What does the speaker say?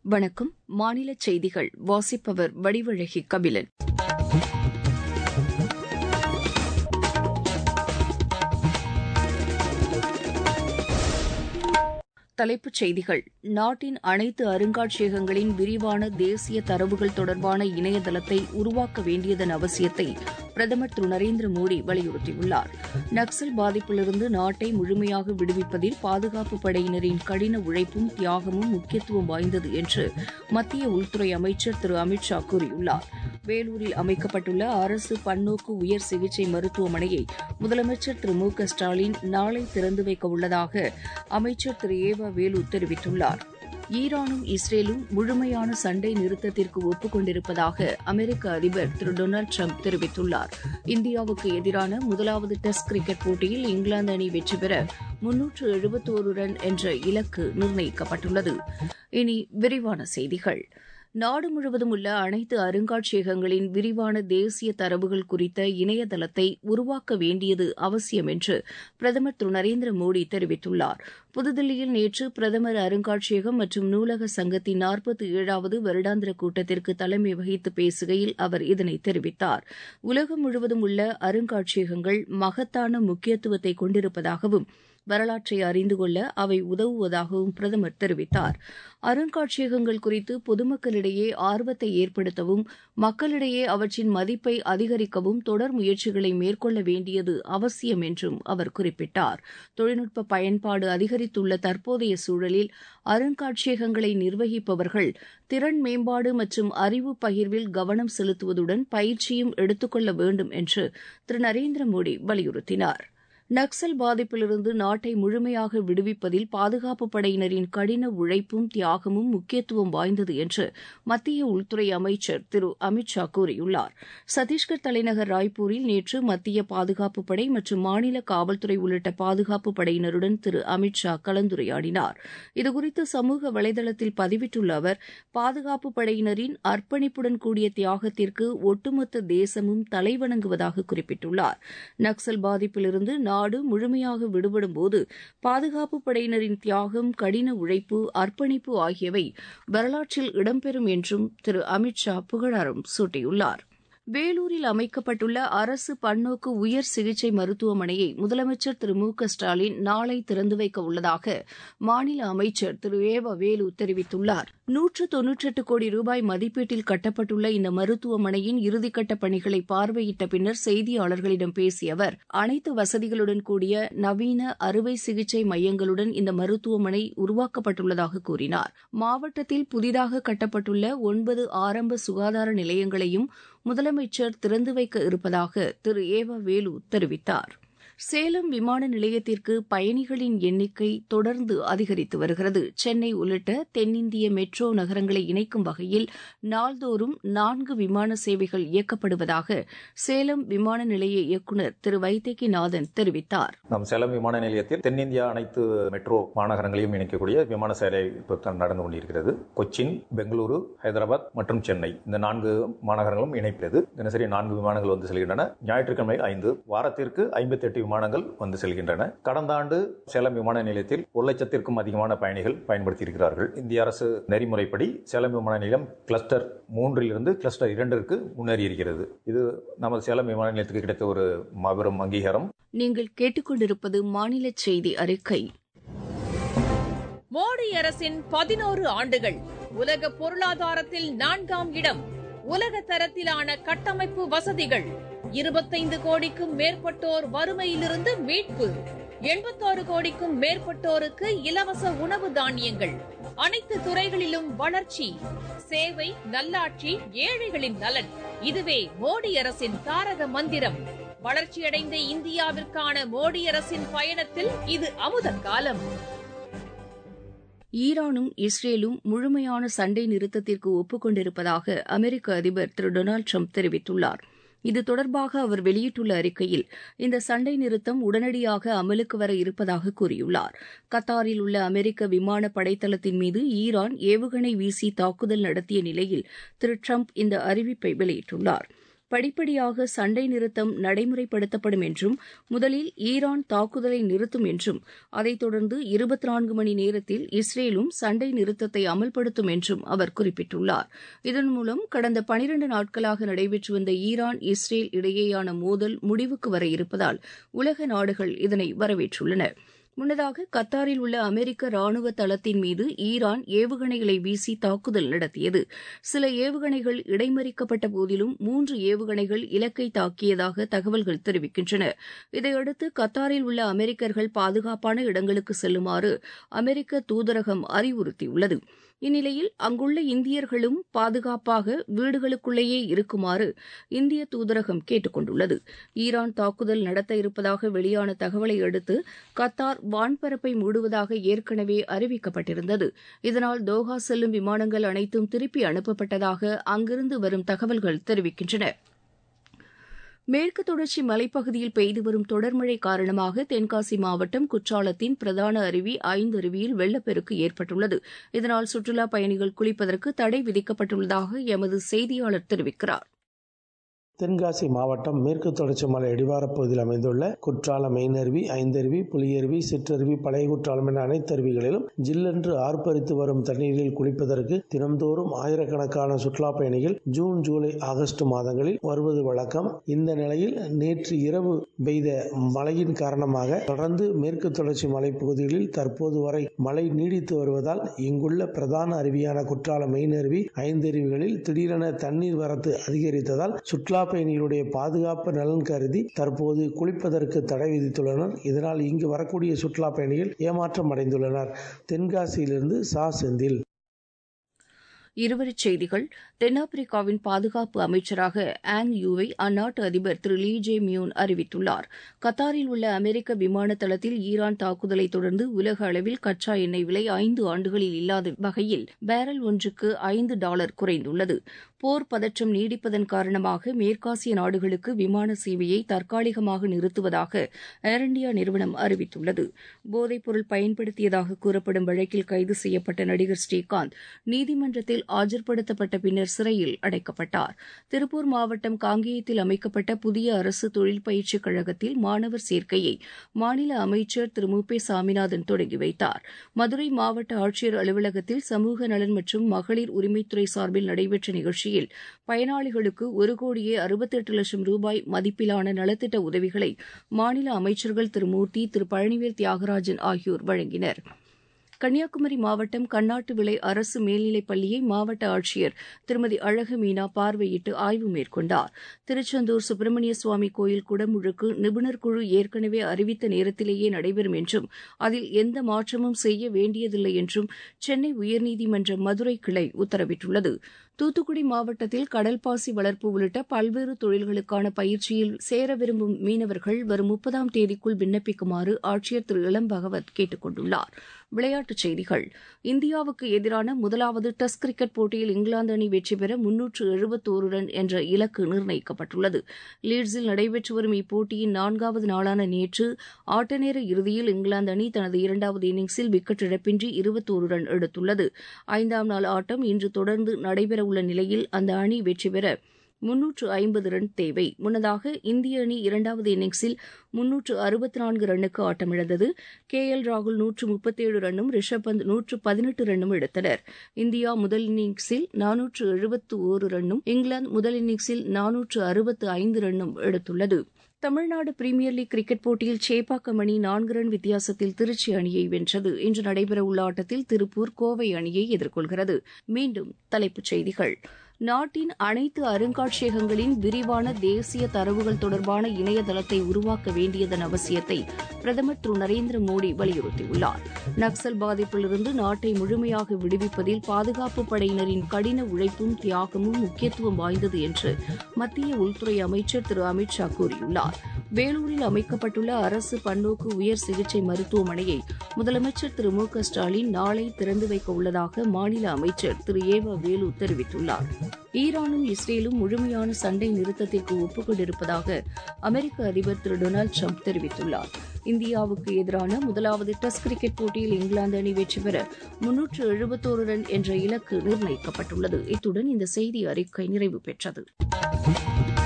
வணக்கம் மாநில செய்திகள் வாசிப்பவர் வடிவழகி கபிலன் தலைப்புச் செய்திகள் நாட்டின் அனைத்து அருங்காட்சியகங்களின் விரிவான தேசிய தரவுகள் தொடர்பான இணையதளத்தை உருவாக்க வேண்டியதன் அவசியத்தை பிரதமர் திரு நரேந்திர மோடி வலியுறுத்தியுள்ளார் நக்சல் பாதிப்பிலிருந்து நாட்டை முழுமையாக விடுவிப்பதில் பாதுகாப்பு படையினரின் கடின உழைப்பும் தியாகமும் முக்கியத்துவம் வாய்ந்தது என்று மத்திய உள்துறை அமைச்சர் திரு அமித் ஷா கூறியுள்ளார் வேலூரில் அமைக்கப்பட்டுள்ள அரசு பன்னோக்கு உயர் சிகிச்சை மருத்துவமனையை முதலமைச்சர் திரு மு க ஸ்டாலின் நாளை திறந்து வைக்க உள்ளதாக அமைச்சர் திரு ஏவா வேலு தெரிவித்துள்ளார் ஈரானும் இஸ்ரேலும் முழுமையான சண்டை நிறுத்தத்திற்கு ஒப்புக் கொண்டிருப்பதாக அமெரிக்க அதிபர் திரு டொனால்டு ட்ரம்ப் தெரிவித்துள்ளார் இந்தியாவுக்கு எதிரான முதலாவது டெஸ்ட் கிரிக்கெட் போட்டியில் இங்கிலாந்து அணி வெற்றி பெற முன்னூற்று எழுபத்தோரு ரன் என்ற இலக்கு நிர்ணயிக்கப்பட்டுள்ளது இனி விரிவான செய்திகள் நாடு முழுவதும் உள்ள அனைத்து அருங்காட்சியகங்களின் விரிவான தேசிய தரவுகள் குறித்த இணையதளத்தை உருவாக்க வேண்டியது அவசியம் என்று பிரதமர் திரு நரேந்திர மோடி தெரிவித்துள்ளார் புதுதில்லியில் நேற்று பிரதமர் அருங்காட்சியகம் மற்றும் நூலக சங்கத்தின் நாற்பத்தி ஏழாவது வருடாந்திர கூட்டத்திற்கு தலைமை வகித்து பேசுகையில் அவர் இதனை தெரிவித்தார் உலகம் முழுவதும் உள்ள அருங்காட்சியகங்கள் மகத்தான முக்கியத்துவத்தை கொண்டிருப்பதாகவும் வரலாற்றை அறிந்து கொள்ள அவை உதவுவதாகவும் பிரதமர் தெரிவித்தார் அருங்காட்சியகங்கள் குறித்து பொதுமக்களிடையே ஆர்வத்தை ஏற்படுத்தவும் மக்களிடையே அவற்றின் மதிப்பை அதிகரிக்கவும் தொடர் முயற்சிகளை மேற்கொள்ள வேண்டியது அவசியம் என்றும் அவர் குறிப்பிட்டார் தொழில்நுட்ப பயன்பாடு அதிகரித்துள்ள தற்போதைய சூழலில் அருங்காட்சியகங்களை நிர்வகிப்பவர்கள் திறன் மேம்பாடு மற்றும் அறிவு பகிர்வில் கவனம் செலுத்துவதுடன் பயிற்சியும் எடுத்துக்கொள்ள வேண்டும் என்று திரு நரேந்திர மோடி வலியுறுத்தினார் நக்சல் பாதிப்பிலிருந்து நாட்டை முழுமையாக விடுவிப்பதில் பாதுகாப்பு படையினரின் கடின உழைப்பும் தியாகமும் முக்கியத்துவம் வாய்ந்தது என்று மத்திய உள்துறை அமைச்சர் திரு அமித் ஷா கூறியுள்ளார் சத்தீஸ்கர் தலைநகர் ராய்ப்பூரில் நேற்று மத்திய பாதுகாப்பு படை மற்றும் மாநில காவல்துறை உள்ளிட்ட பாதுகாப்பு படையினருடன் திரு அமித் ஷா கலந்துரையாடினார் இதுகுறித்து சமூக வலைதளத்தில் பதிவிட்டுள்ள அவர் பாதுகாப்பு படையினரின் அர்ப்பணிப்புடன் கூடிய தியாகத்திற்கு ஒட்டுமொத்த தேசமும் தலைவணங்குவதாக குறிப்பிட்டுள்ளார் நக்சல் பாதிப்பிலிருந்து நாடு முழுமையாக விடுபடும் போது பாதுகாப்பு படையினரின் தியாகம் கடின உழைப்பு அர்ப்பணிப்பு ஆகியவை வரலாற்றில் இடம்பெறும் என்றும் திரு அமித் ஷா புகழாரம் சூட்டியுள்ளார் வேலூரில் அமைக்கப்பட்டுள்ள அரசு பன்னோக்கு உயர் சிகிச்சை மருத்துவமனையை முதலமைச்சர் திரு மு க ஸ்டாலின் நாளை திறந்து வைக்க உள்ளதாக மாநில அமைச்சர் திரு ஏவ வேலு தெரிவித்துள்ளார் நூற்று தொன்னூற்றெட்டு கோடி ரூபாய் மதிப்பீட்டில் கட்டப்பட்டுள்ள இந்த மருத்துவமனையின் இறுதிக்கட்ட பணிகளை பார்வையிட்ட பின்னர் செய்தியாளர்களிடம் பேசிய அவர் அனைத்து வசதிகளுடன் கூடிய நவீன அறுவை சிகிச்சை மையங்களுடன் இந்த மருத்துவமனை உருவாக்கப்பட்டுள்ளதாக கூறினார் மாவட்டத்தில் புதிதாக கட்டப்பட்டுள்ள ஒன்பது ஆரம்ப சுகாதார நிலையங்களையும் முதலமைச்சர் திறந்து வைக்க இருப்பதாக திரு ஏவ வேலு தெரிவித்தார் சேலம் விமான நிலையத்திற்கு பயணிகளின் எண்ணிக்கை தொடர்ந்து அதிகரித்து வருகிறது சென்னை உள்ளிட்ட தென்னிந்திய மெட்ரோ நகரங்களை இணைக்கும் வகையில் நாள்தோறும் நான்கு விமான சேவைகள் இயக்கப்படுவதாக சேலம் விமான நிலைய இயக்குநர் திரு வைத்தேகிநாதன் தெரிவித்தார் நம் சேலம் விமான நிலையத்தில் தென்னிந்தியா அனைத்து மெட்ரோ மாநகரங்களையும் இணைக்கக்கூடிய விமான சேவை இப்போ நடந்து கொண்டிருக்கிறது கொச்சின் பெங்களூரு ஹைதராபாத் மற்றும் சென்னை இந்த நான்கு மாநகரங்களும் இணைக்கிறது தினசரி நான்கு விமானங்கள் வந்து செல்கின்றன ஞாயிற்றுக்கிழமை ஐந்து வாரத்திற்கு ஐம்பத்தி எட்டு விமானங்கள் வந்து செல்கின்றன கடந்த ஆண்டு சேலம் விமான நிலையத்தில் ஒரு லட்சத்திற்கும் அதிகமான பயணிகள் பயன்படுத்தியிருக்கிறார்கள் இந்திய அரசு நெறிமுறைப்படி சேலம் விமான நிலையம் கிளஸ்டர் மூன்றிலிருந்து கிளஸ்டர் இரண்டிற்கு முன்னேறி இருக்கிறது இது நமது சேலம் விமான நிலையத்துக்கு கிடைத்த ஒரு மாபெரும் அங்கீகாரம் நீங்கள் கேட்டுக்கொண்டிருப்பது மாநில செய்தி அறிக்கை மோடி அரசின் பதினோரு ஆண்டுகள் உலக பொருளாதாரத்தில் நான்காம் இடம் உலக தரத்திலான கட்டமைப்பு வசதிகள் இருபத்தைந்து கோடிக்கும் மேற்பட்டோர் வறுமையிலிருந்து மீட்பு எண்பத்தாறு கோடிக்கும் மேற்பட்டோருக்கு இலவச உணவு தானியங்கள் அனைத்து துறைகளிலும் வளர்ச்சி சேவை நல்லாட்சி ஏழைகளின் நலன் இதுவே மோடி அரசின் தாரக மந்திரம் வளர்ச்சியடைந்த இந்தியாவிற்கான மோடி அரசின் பயணத்தில் இது அமுத காலம் ஈரானும் இஸ்ரேலும் முழுமையான சண்டை நிறுத்தத்திற்கு ஒப்புக் கொண்டிருப்பதாக அமெரிக்க அதிபர் திரு டொனால்டு ட்ரம்ப் தெரிவித்துள்ளார் இது தொடர்பாக அவர் வெளியிட்டுள்ள அறிக்கையில் இந்த சண்டை நிறுத்தம் உடனடியாக அமலுக்கு வர இருப்பதாக கூறியுள்ளார் கத்தாரில் உள்ள அமெரிக்க விமான படைத்தளத்தின் மீது ஈரான் ஏவுகணை வீசி தாக்குதல் நடத்திய நிலையில் திரு ட்ரம்ப் இந்த அறிவிப்பை வெளியிட்டுள்ளார் படிப்படியாக சண்டை நிறுத்தம் நடைமுறைப்படுத்தப்படும் என்றும் முதலில் ஈரான் தாக்குதலை நிறுத்தும் என்றும் அதைத் தொடர்ந்து இருபத்தி நான்கு மணி நேரத்தில் இஸ்ரேலும் சண்டை நிறுத்தத்தை அமல்படுத்தும் என்றும் அவர் குறிப்பிட்டுள்ளார் இதன் மூலம் கடந்த பனிரண்டு நாட்களாக நடைபெற்று வந்த ஈரான் இஸ்ரேல் இடையேயான மோதல் முடிவுக்கு வர இருப்பதால் உலக நாடுகள் இதனை வரவேற்றுள்ளன முன்னதாக கத்தாரில் உள்ள அமெரிக்க ராணுவ தளத்தின் மீது ஈரான் ஏவுகணைகளை வீசி தாக்குதல் நடத்தியது சில ஏவுகணைகள் இடைமறிக்கப்பட்ட போதிலும் மூன்று ஏவுகணைகள் இலக்கை தாக்கியதாக தகவல்கள் தெரிவிக்கின்றன இதையடுத்து கத்தாரில் உள்ள அமெரிக்கர்கள் பாதுகாப்பான இடங்களுக்கு செல்லுமாறு அமெரிக்க தூதரகம் அறிவுறுத்தியுள்ளது இந்நிலையில் அங்குள்ள இந்தியர்களும் பாதுகாப்பாக வீடுகளுக்குள்ளேயே இருக்குமாறு இந்திய தூதரகம் கேட்டுக் கொண்டுள்ளது ஈரான் தாக்குதல் நடத்த இருப்பதாக வெளியான தகவலை அடுத்து கத்தார் வான்பரப்பை மூடுவதாக ஏற்கனவே அறிவிக்கப்பட்டிருந்தது இதனால் தோஹா செல்லும் விமானங்கள் அனைத்தும் திருப்பி அனுப்பப்பட்டதாக அங்கிருந்து வரும் தகவல்கள் தெரிவிக்கின்றன மேற்கு தொடர்ச்சி மலைப்பகுதியில் பெய்து வரும் தொடர்மழை காரணமாக தென்காசி மாவட்டம் குற்றாலத்தின் பிரதான அருவி ஐந்தருவியில் வெள்ளப்பெருக்கு ஏற்பட்டுள்ளது இதனால் சுற்றுலாப் பயணிகள் குளிப்பதற்கு தடை விதிக்கப்பட்டுள்ளதாக எமது செய்தியாளர் தெரிவிக்கிறார் தென்காசி மாவட்டம் மேற்கு தொடர்ச்சி மலை அடிவாரப் பகுதியில் அமைந்துள்ள குற்றாலம் மெயினருவி ஐந்தருவி புலியருவி சிற்றருவி பழைய குற்றாலம் என அனைத்து அருவிகளிலும் ஜில்லென்று ஆர்ப்பரித்து வரும் தண்ணீரில் குளிப்பதற்கு தினம்தோறும் ஆயிரக்கணக்கான சுற்றுலா பயணிகள் ஜூன் ஜூலை ஆகஸ்ட் மாதங்களில் வருவது வழக்கம் இந்த நிலையில் நேற்று இரவு பெய்த மழையின் காரணமாக தொடர்ந்து மேற்கு தொடர்ச்சி மலைப்பகுதிகளில் தற்போது வரை மழை நீடித்து வருவதால் இங்குள்ள பிரதான அருவியான குற்றாலம் மெயினருவி ஐந்தருவிகளில் திடீரென தண்ணீர் வரத்து அதிகரித்ததால் சுற்றுலா பயணிகளுடைய பாதுகாப்பு நலன் கருதி தற்போது குளிப்பதற்கு தடை விதித்துள்ளனர் இதனால் இங்கு வரக்கூடிய சுற்றுலா பயணிகள் ஏமாற்றம் அடைந்துள்ளனர் தென்காசியிலிருந்து சா செந்தில் இருவரிச் செய்திகள் தென்னாப்பிரிக்காவின் பாதுகாப்பு அமைச்சராக ஆங் யூவை அந்நாட்டு அதிபர் திரு லீ ஜே மியூன் அறிவித்துள்ளார் கத்தாரில் உள்ள அமெரிக்க விமான தளத்தில் ஈரான் தாக்குதலை தொடர்ந்து உலக அளவில் கச்சா எண்ணெய் விலை ஐந்து ஆண்டுகளில் இல்லாத வகையில் பேரல் ஒன்றுக்கு ஐந்து டாலர் குறைந்துள்ளது போர் பதற்றம் நீடிப்பதன் காரணமாக மேற்காசிய நாடுகளுக்கு விமான சேவையை தற்காலிகமாக நிறுத்துவதாக ஏர் இண்டியா நிறுவனம் அறிவித்துள்ளது போதைப்பொருள் பயன்படுத்தியதாக கூறப்படும் வழக்கில் கைது செய்யப்பட்ட நடிகர் ஸ்ரீகாந்த் நீதிமன்றத்தில் ஆஜர்படுத்தப்பட்ட பின்னர் சிறையில் அடைக்கப்பட்டார் திருப்பூர் மாவட்டம் காங்கேயத்தில் அமைக்கப்பட்ட புதிய அரசு தொழில் பயிற்சிக் கழகத்தில் மாணவர் சேர்க்கையை மாநில அமைச்சர் திரு மு பே சாமிநாதன் தொடங்கி வைத்தார் மதுரை மாவட்ட ஆட்சியர் அலுவலகத்தில் சமூக நலன் மற்றும் மகளிர் உரிமைத்துறை சார்பில் நடைபெற்ற நிகழ்ச்சியில் பயனாளிகளுக்கு ஒரு கோடியே அறுபத்தெட்டு லட்சம் ரூபாய் மதிப்பிலான நலத்திட்ட உதவிகளை மாநில அமைச்சர்கள் திரு மூர்த்தி திரு பழனிவேல் தியாகராஜன் ஆகியோர் வழங்கினர் கன்னியாகுமரி மாவட்டம் கண்ணாட்டு விளை அரசு மேல்நிலைப் பள்ளியை மாவட்ட ஆட்சியர் திருமதி அழகு மீனா பார்வையிட்டு ஆய்வு மேற்கொண்டார் திருச்செந்தூர் சுப்பிரமணிய சுவாமி கோயில் குடமுழுக்கு நிபுணர் குழு ஏற்கனவே அறிவித்த நேரத்திலேயே நடைபெறும் என்றும் அதில் எந்த மாற்றமும் செய்ய வேண்டியதில்லை என்றும் சென்னை உயர்நீதிமன்ற மதுரை கிளை உத்தரவிட்டுள்ளது தூத்துக்குடி மாவட்டத்தில் கடல்பாசி வளர்ப்பு உள்ளிட்ட பல்வேறு தொழில்களுக்கான பயிற்சியில் சேர விரும்பும் மீனவர்கள் வரும் முப்பதாம் தேதிக்குள் விண்ணப்பிக்குமாறு ஆட்சியர் திரு இளம் பகவத் கேட்டுக் கொண்டுள்ளார் விளையாட்டுச் செய்திகள் இந்தியாவுக்கு எதிரான முதலாவது டெஸ்ட் கிரிக்கெட் போட்டியில் இங்கிலாந்து அணி வெற்றி பெற முன்னூற்று எழுபத்தோரு ரன் என்ற இலக்கு நிர்ணயிக்கப்பட்டுள்ளது லீட்ஸில் நடைபெற்று வரும் இப்போட்டியின் நான்காவது நாளான நேற்று ஆட்டநேர இறுதியில் இங்கிலாந்து அணி தனது இரண்டாவது இன்னிங்ஸில் விக்கெட் இழப்பின்றி இருபத்தோரு ரன் எடுத்துள்ளது ஐந்தாம் நாள் ஆட்டம் இன்று தொடர்ந்து நடைபெறவுள்ள நிலையில் அந்த அணி வெற்றி பெற முன்னூற்று ஐம்பது ரன் தேவை முன்னதாக இந்திய அணி இரண்டாவது இன்னிங்ஸில் முன்னூற்று அறுபத்தி நான்கு ரன்னுக்கு ஆட்டமிழந்தது கே எல் ராகுல் நூற்று முப்பத்தேழு ரன்னும் ரிஷப் பந்த் நூற்று பதினெட்டு ரன்னும் எடுத்தனர் இந்தியா முதல் இன்னிங்ஸில் நானூற்று எழுபத்து ஓரு ரன்னும் இங்கிலாந்து முதல் இன்னிங்ஸில் நானூற்று அறுபத்து ஐந்து ரன்னும் எடுத்துள்ளது தமிழ்நாடு பிரீமியர் லீக் கிரிக்கெட் போட்டியில் சேப்பாக்கம் அணி நான்கு ரன் வித்தியாசத்தில் திருச்சி அணியை வென்றது இன்று நடைபெறவுள்ள ஆட்டத்தில் திருப்பூர் கோவை அணியை எதிர்கொள்கிறது மீண்டும் தலைப்புச் செய்திகள் நாட்டின் அனைத்து அருங்காட்சியகங்களின் விரிவான தேசிய தரவுகள் தொடர்பான இணையதளத்தை உருவாக்க வேண்டியதன் அவசியத்தை பிரதமர் திரு நரேந்திர மோடி வலியுறுத்தியுள்ளார் நக்சல் பாதிப்பிலிருந்து நாட்டை முழுமையாக விடுவிப்பதில் பாதுகாப்பு படையினரின் கடின உழைப்பும் தியாகமும் முக்கியத்துவம் வாய்ந்தது என்று மத்திய உள்துறை அமைச்சர் திரு அமித் ஷா கூறியுள்ளார் வேலூரில் அமைக்கப்பட்டுள்ள அரசு பன்னோக்கு உயர் சிகிச்சை மருத்துவமனையை முதலமைச்சர் திரு மு க ஸ்டாலின் நாளை திறந்து வைக்க உள்ளதாக மாநில அமைச்சர் திரு ஏவ வேலு தெரிவித்துள்ளார் ஈரானும் இஸ்ரேலும் முழுமையான சண்டை நிறுத்தத்திற்கு ஒப்புக்கொண்டிருப்பதாக அமெரிக்க அதிபர் திரு டொனால்டு ட்ரம்ப் தெரிவித்துள்ளார் இந்தியாவுக்கு எதிரான முதலாவது டெஸ்ட் கிரிக்கெட் போட்டியில் இங்கிலாந்து அணி வெற்றி பெற முன்னூற்று எழுபத்தோரு ரன் என்ற இலக்கு நிர்ணயிக்கப்பட்டுள்ளது இத்துடன் இந்த செய்தி அறிக்கை நிறைவு பெற்றது